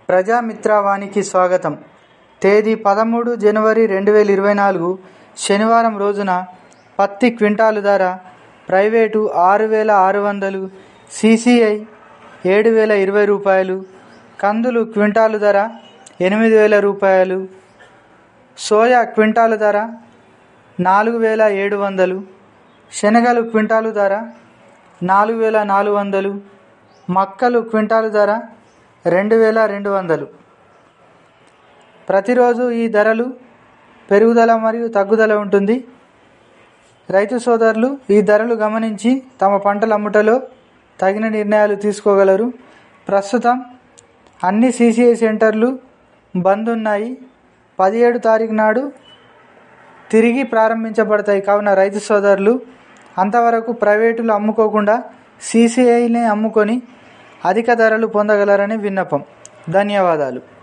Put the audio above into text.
ప్రజామిత్రవానికి స్వాగతం తేదీ పదమూడు జనవరి రెండు వేల ఇరవై నాలుగు శనివారం రోజున పత్తి క్వింటాలు ధర ప్రైవేటు ఆరు వేల ఆరు వందలు సిసిఐ ఏడు వేల ఇరవై రూపాయలు కందులు క్వింటాలు ధర ఎనిమిది వేల రూపాయలు సోయా క్వింటాలు ధర నాలుగు వేల ఏడు వందలు శనగలు క్వింటాలు ధర నాలుగు వేల నాలుగు వందలు మక్కలు క్వింటాలు ధర రెండు వేల రెండు వందలు ప్రతిరోజు ఈ ధరలు పెరుగుదల మరియు తగ్గుదల ఉంటుంది రైతు సోదరులు ఈ ధరలు గమనించి తమ పంటల అమ్ముటలో తగిన నిర్ణయాలు తీసుకోగలరు ప్రస్తుతం అన్ని సిసిఐ సెంటర్లు బంద్ ఉన్నాయి పదిహేడు తారీఖు నాడు తిరిగి ప్రారంభించబడతాయి కావున రైతు సోదరులు అంతవరకు ప్రైవేటులు అమ్ముకోకుండా సీసీఐని అమ్ముకొని అధిక ధరలు పొందగలరని విన్నపం ధన్యవాదాలు